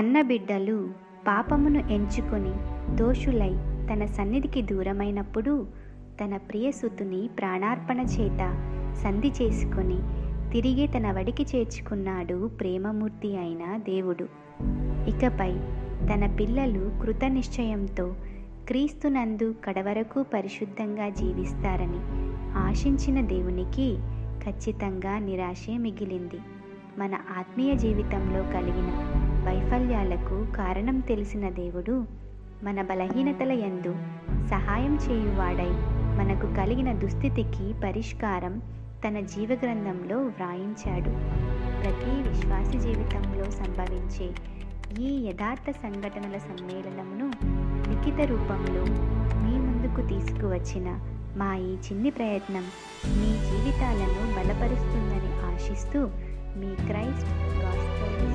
కన్నబిడ్డలు పాపమును ఎంచుకొని దోషులై తన సన్నిధికి దూరమైనప్పుడు తన ప్రియసుతుని ప్రాణార్పణ చేత సంధి చేసుకొని తిరిగి తన వడికి చేర్చుకున్నాడు ప్రేమమూర్తి అయిన దేవుడు ఇకపై తన పిల్లలు కృతనిశ్చయంతో క్రీస్తునందు కడవరకు పరిశుద్ధంగా జీవిస్తారని ఆశించిన దేవునికి ఖచ్చితంగా నిరాశే మిగిలింది మన ఆత్మీయ జీవితంలో కలిగిన వైఫల్యాలకు కారణం తెలిసిన దేవుడు మన బలహీనతల యందు సహాయం చేయువాడై మనకు కలిగిన దుస్థితికి పరిష్కారం తన జీవగ్రంథంలో వ్రాయించాడు ప్రతి విశ్వాసి జీవితంలో సంభవించే ఈ యథార్థ సంఘటనల సమ్మేళనమును లిఖిత రూపంలో మీ ముందుకు తీసుకువచ్చిన మా ఈ చిన్ని ప్రయత్నం మీ జీవితాలను బలపరుస్తుందని ఆశిస్తూ మీ క్రైస్ట్ గాస్పల్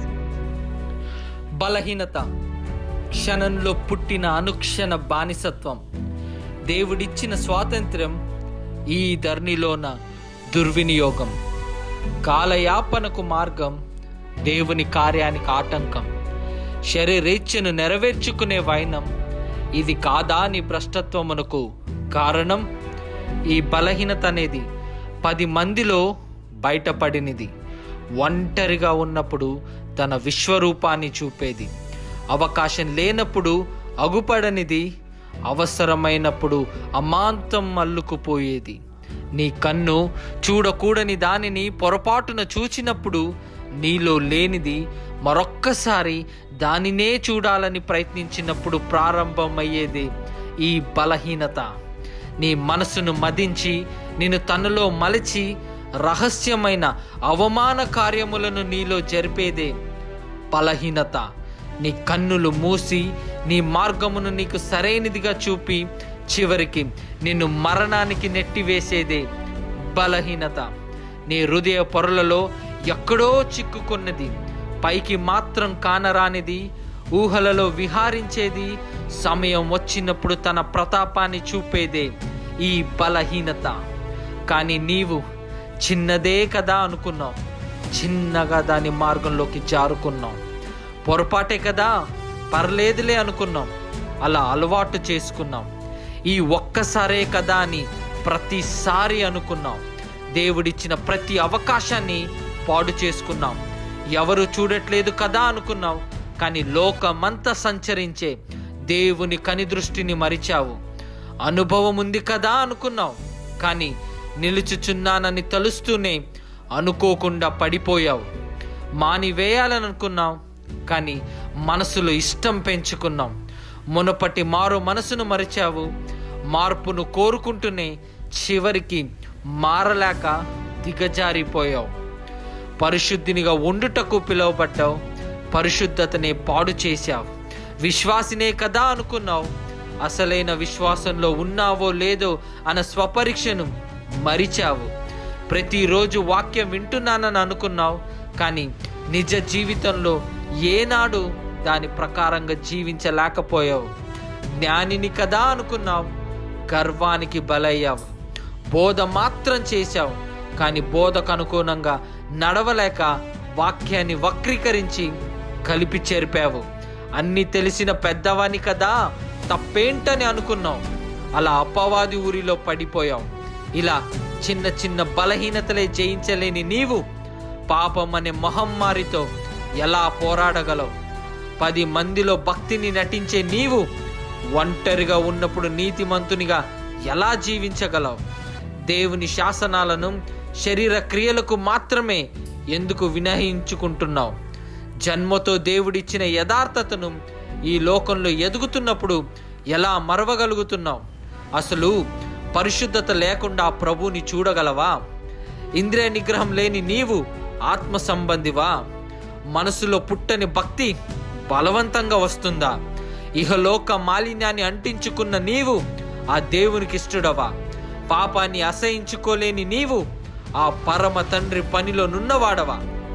బలహీనత క్షణంలో పుట్టిన అనుక్షణ బానిసత్వం దేవుడిచ్చిన స్వాతంత్ర్యం ఈ ధర్నిలోన దుర్వినియోగం కాలయాపనకు మార్గం దేవుని కార్యానికి ఆటంకం శరీరేచ్ఛను నెరవేర్చుకునే వైనం ఇది కాదా నీ భ్రష్టత్వమునకు కారణం ఈ బలహీనత అనేది పది మందిలో బయటపడినది ఒంటరిగా ఉన్నప్పుడు తన విశ్వరూపాన్ని చూపేది అవకాశం లేనప్పుడు అగుపడనిది అవసరమైనప్పుడు అమాంతం మల్లుకుపోయేది నీ కన్ను చూడకూడని దానిని పొరపాటున చూచినప్పుడు నీలో లేనిది మరొక్కసారి దానినే చూడాలని ప్రయత్నించినప్పుడు ప్రారంభమయ్యేది ఈ బలహీనత నీ మనసును మదించి నిన్ను తనలో మలిచి రహస్యమైన అవమాన కార్యములను నీలో జరిపేదే బలహీనత నీ కన్నులు మూసి నీ మార్గమును నీకు సరైనదిగా చూపి చివరికి నిన్ను మరణానికి నెట్టివేసేదే బలహీనత నీ హృదయ పొరలలో ఎక్కడో చిక్కుకున్నది పైకి మాత్రం కానరానిది ఊహలలో విహారించేది సమయం వచ్చినప్పుడు తన ప్రతాపాన్ని చూపేదే ఈ బలహీనత కానీ నీవు చిన్నదే కదా అనుకున్నావు చిన్నగా దాని మార్గంలోకి జారుకున్నాం పొరపాటే కదా పర్లేదులే అనుకున్నాం అలా అలవాటు చేసుకున్నాం ఈ ఒక్కసారే కదా అని ప్రతిసారి అనుకున్నాం దేవుడిచ్చిన ప్రతి అవకాశాన్ని పాడు చేసుకున్నాం ఎవరు చూడట్లేదు కదా అనుకున్నాం కానీ లోకమంతా సంచరించే దేవుని కనిదృష్టిని మరిచావు అనుభవం ఉంది కదా అనుకున్నావు కానీ నిలుచుచున్నానని తలుస్తూనే అనుకోకుండా పడిపోయావు మానివేయాలని అనుకున్నావు కానీ మనసులో ఇష్టం పెంచుకున్నాం మునపటి మారు మనసును మరిచావు మార్పును కోరుకుంటూనే చివరికి మారలేక దిగజారిపోయావు పరిశుద్ధినిగా ఉండుటకు పిలువబడ్డావు పరిశుద్ధతనే పాడు చేశావు విశ్వాసినే కదా అనుకున్నావు అసలైన విశ్వాసంలో ఉన్నావో లేదో అన్న స్వపరీక్షను మరిచావు ప్రతిరోజు వాక్యం వింటున్నానని అనుకున్నావు కానీ నిజ జీవితంలో ఏనాడు దాని ప్రకారంగా జీవించలేకపోయావు జ్ఞానిని కదా అనుకున్నావు గర్వానికి బలయ్యావు బోధ మాత్రం చేశావు కానీ బోధకు అనుగుణంగా నడవలేక వాక్యాన్ని వక్రీకరించి కలిపి చేర్పావు అన్ని తెలిసిన పెద్దవాని కదా తప్పేంటని అనుకున్నావు అలా అపవాది ఊరిలో పడిపోయావు ఇలా చిన్న చిన్న బలహీనతలే జయించలేని నీవు పాపం అనే మహమ్మారితో ఎలా పోరాడగలవు పది మందిలో భక్తిని నటించే నీవు ఒంటరిగా ఉన్నప్పుడు నీతిమంతునిగా ఎలా జీవించగలవు దేవుని శాసనాలను శరీర క్రియలకు మాత్రమే ఎందుకు వినహించుకుంటున్నావు జన్మతో దేవుడిచ్చిన యథార్థతను ఈ లోకంలో ఎదుగుతున్నప్పుడు ఎలా మరవగలుగుతున్నావు అసలు పరిశుద్ధత లేకుండా ఆ ప్రభువుని చూడగలవా ఇంద్రియ నిగ్రహం లేని నీవు ఆత్మ సంబంధివా మనసులో పుట్టని భక్తి బలవంతంగా వస్తుందా ఇహలోక మాలిన్యాన్ని అంటించుకున్న నీవు ఆ దేవునికి ఇష్టడవా పాపాన్ని అసహించుకోలేని నీవు ఆ పరమ తండ్రి పనిలో నున్నవాడవా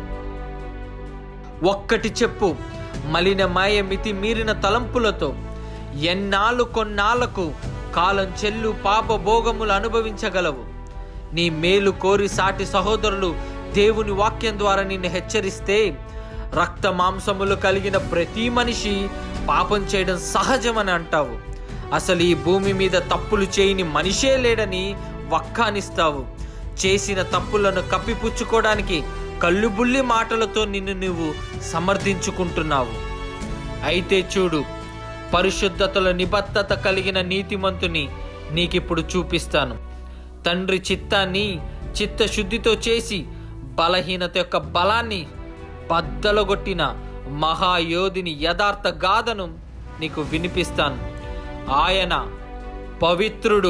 ఒక్కటి చెప్పు మలిన మాయ మితి మీరిన తలంపులతో ఎన్నాళ్ళు కొన్నాళ్లకు కాలం చెల్లు పాప భోగములు అనుభవించగలవు నీ మేలు కోరి సాటి సహోదరులు దేవుని వాక్యం ద్వారా నిన్ను హెచ్చరిస్తే రక్త మాంసములు కలిగిన ప్రతి మనిషి పాపం చేయడం సహజమని అంటావు అసలు ఈ భూమి మీద తప్పులు చేయని మనిషే లేడని వక్కానిస్తావు చేసిన తప్పులను కప్పిపుచ్చుకోవడానికి కళ్ళుబుల్లి మాటలతో నిన్ను నువ్వు సమర్థించుకుంటున్నావు అయితే చూడు పరిశుద్ధతల నిబద్ధత కలిగిన నీతిమంతుని నీకిప్పుడు చూపిస్తాను తండ్రి చిత్తాన్ని చిత్తశుద్ధితో చేసి బలహీనత యొక్క బలాన్ని బద్దలగొట్టిన మహాయోధిని యథార్థ గాథను నీకు వినిపిస్తాను ఆయన పవిత్రుడు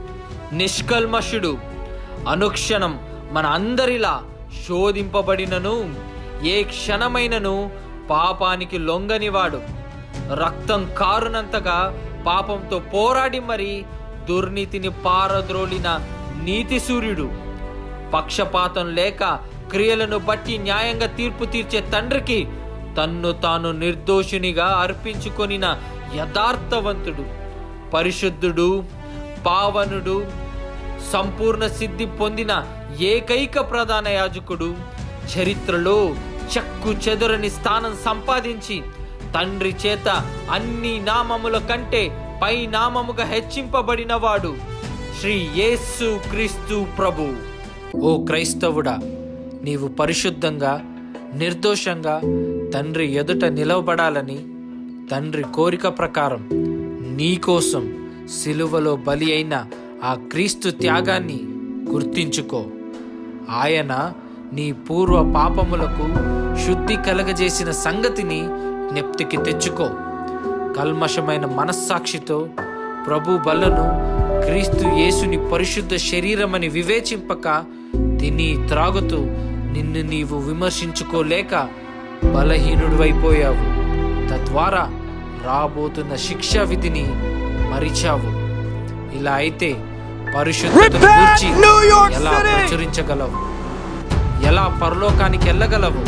నిష్కల్మషుడు అనుక్షణం మన అందరిలా శోధింపబడినను ఏ క్షణమైనను పాపానికి లొంగనివాడు రక్తం కారునంతగా పాపంతో పోరాడి మరి దుర్నీతిని పారద్రోలిన నీతి సూర్యుడు పక్షపాతం లేక క్రియలను బట్టి న్యాయంగా తీర్పు తీర్చే తండ్రికి తన్ను తాను నిర్దోషినిగా అర్పించుకొనిన యథార్థవంతుడు పరిశుద్ధుడు పావనుడు సంపూర్ణ సిద్ధి పొందిన ఏకైక ప్రధాన యాజకుడు చరిత్రలో చెక్కు చెదురని స్థానం సంపాదించి తండ్రి చేత అన్ని నామముల కంటే పై నామముగా హెచ్చింపబడినవాడు శ్రీ యేసు క్రీస్తు ప్రభు ఓ క్రైస్తవుడా నీవు పరిశుద్ధంగా నిర్దోషంగా తండ్రి ఎదుట నిలవబడాలని తండ్రి కోరిక ప్రకారం నీకోసం సిలువలో బలి అయిన ఆ క్రీస్తు త్యాగాన్ని గుర్తించుకో ఆయన నీ పూర్వ పాపములకు శుద్ధి కలగజేసిన సంగతిని జ్ఞప్తికి తెచ్చుకో కల్మషమైన మనస్సాక్షితో ప్రభు బలను క్రీస్తు యేసుని పరిశుద్ధ శరీరమని వివేచింపక తిని త్రాగుతూ నిన్ను నీవు విమర్శించుకోలేక బలహీనుడివైపోయావు తద్వారా రాబోతున్న శిక్షా విధిని మరిచావు ఇలా అయితే పరిశుద్ధతను Repent, గూర్చి New York ఎలా City! ప్రచురించగలవు ఎలా పరలోకానికి వెళ్ళగలవు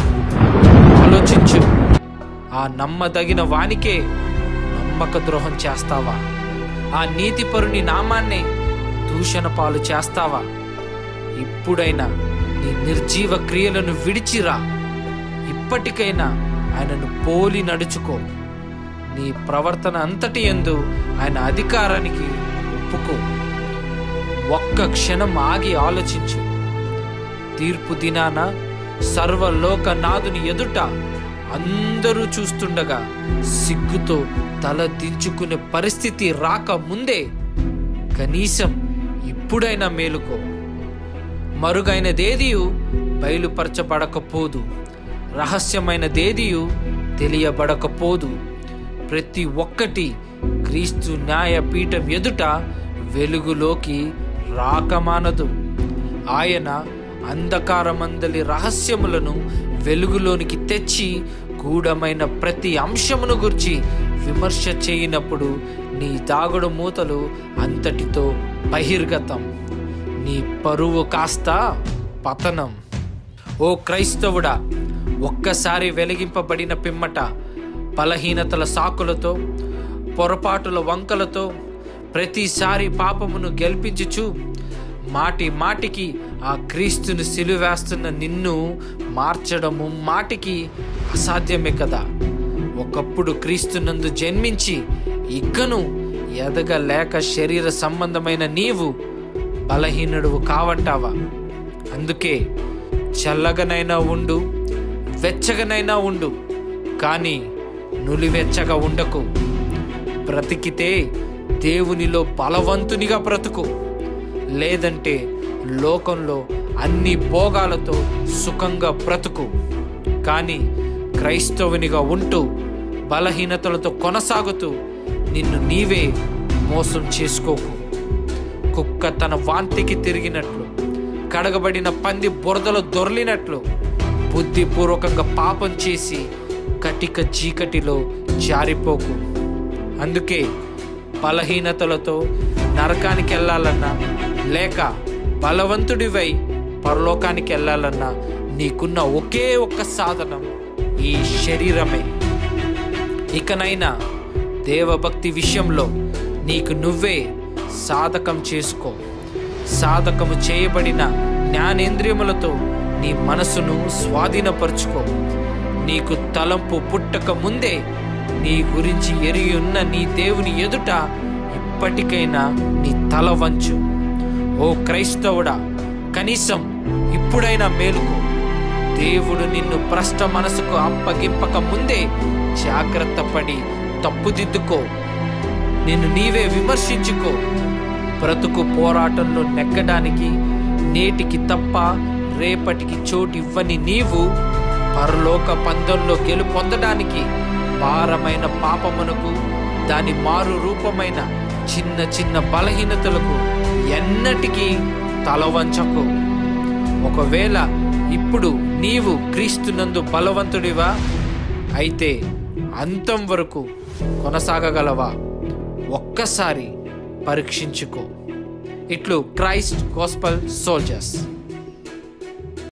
ఆలోచించు ఆ నమ్మదగిన వానికే నమ్మక ద్రోహం చేస్తావా ఆ నీతిపరుని నామాన్నే దూషణ పాలు చేస్తావా ఇప్పుడైనా నీ నిర్జీవ క్రియలను విడిచిరా ఇప్పటికైనా ఆయనను పోలి నడుచుకో నీ ప్రవర్తన అంతటి ఎందు ఆయన అధికారానికి ఒప్పుకో ఒక్క క్షణం ఆగి ఆలోచించు తీర్పు దినాన సర్వలోక నాదుని ఎదుట అందరూ చూస్తుండగా సిగ్గుతో తల దించుకునే పరిస్థితి రాక ముందే కనీసం ఇప్పుడైనా మేలుకో మరుగైనదేదియు బయలుపరచబడకపోదు రహస్యమైనదేదియు తెలియబడకపోదు ప్రతి ఒక్కటి క్రీస్తు న్యాయపీఠం ఎదుట వెలుగులోకి రాకమానదు ఆయన అంధకారమందలి రహస్యములను వెలుగులోనికి తెచ్చి గూఢమైన ప్రతి అంశమును గురించి విమర్శ చేయనప్పుడు నీ దాగుడు మూతలు అంతటితో బహిర్గతం నీ పరువు కాస్త పతనం ఓ క్రైస్తవుడా ఒక్కసారి వెలిగింపబడిన పిమ్మట బలహీనతల సాకులతో పొరపాటుల వంకలతో ప్రతిసారి పాపమును గెలిపించుచు మాటి మాటికి ఆ క్రీస్తుని సిలువేస్తున్న నిన్ను మార్చడము మాటికి అసాధ్యమే కదా ఒకప్పుడు క్రీస్తునందు జన్మించి ఇక్కను ఎదగలేక శరీర సంబంధమైన నీవు బలహీనుడువు కావంటావా అందుకే చల్లగనైనా ఉండు వెచ్చగనైనా ఉండు కానీ నులివెచ్చగా ఉండకు బ్రతికితే దేవునిలో బలవంతునిగా బ్రతుకు లేదంటే లోకంలో అన్ని భోగాలతో సుఖంగా బ్రతుకు కానీ క్రైస్తవునిగా ఉంటూ బలహీనతలతో కొనసాగుతూ నిన్ను నీవే మోసం చేసుకోకు కుక్క తన వాంతికి తిరిగినట్లు కడగబడిన పంది బురదలో దొర్లినట్లు బుద్ధిపూర్వకంగా పాపం చేసి కటిక చీకటిలో జారిపోకు అందుకే బలహీనతలతో నరకానికి వెళ్ళాలన్నా లేక బలవంతుడివై పరలోకానికి వెళ్ళాలన్నా నీకున్న ఒకే ఒక్క సాధనం ఈ శరీరమే ఇకనైనా దేవభక్తి విషయంలో నీకు నువ్వే సాధకం చేసుకో సాధకము చేయబడిన జ్ఞానేంద్రియములతో నీ మనసును స్వాధీనపరుచుకో నీకు తలంపు పుట్టక ముందే నీ గురించి ఎరిగి ఉన్న నీ దేవుని ఎదుట ఇప్పటికైనా నీ తల వంచు ఓ క్రైస్తవుడా కనీసం ఇప్పుడైనా మేలుకు దేవుడు నిన్ను భ్రష్ట మనసుకు అప్పగింపక ముందే జాగ్రత్త పడి తప్పుదిద్దుకో నిన్ను నీవే విమర్శించుకో బ్రతుకు పోరాటంలో నెగ్గడానికి నేటికి తప్ప రేపటికి చోటు ఇవ్వని నీవు పరలోక పందెంలో గెలుపొందడానికి భారమైన పాపమునకు దాని మారు రూపమైన చిన్న చిన్న బలహీనతలకు ఎన్నటికీ తలవంచకు ఒకవేళ ఇప్పుడు నీవు క్రీస్తునందు బలవంతుడివా అయితే అంతం వరకు కొనసాగగలవా ఒక్కసారి పరీక్షించుకో ఇట్లు క్రైస్ట్ గోస్పల్ సోల్జర్స్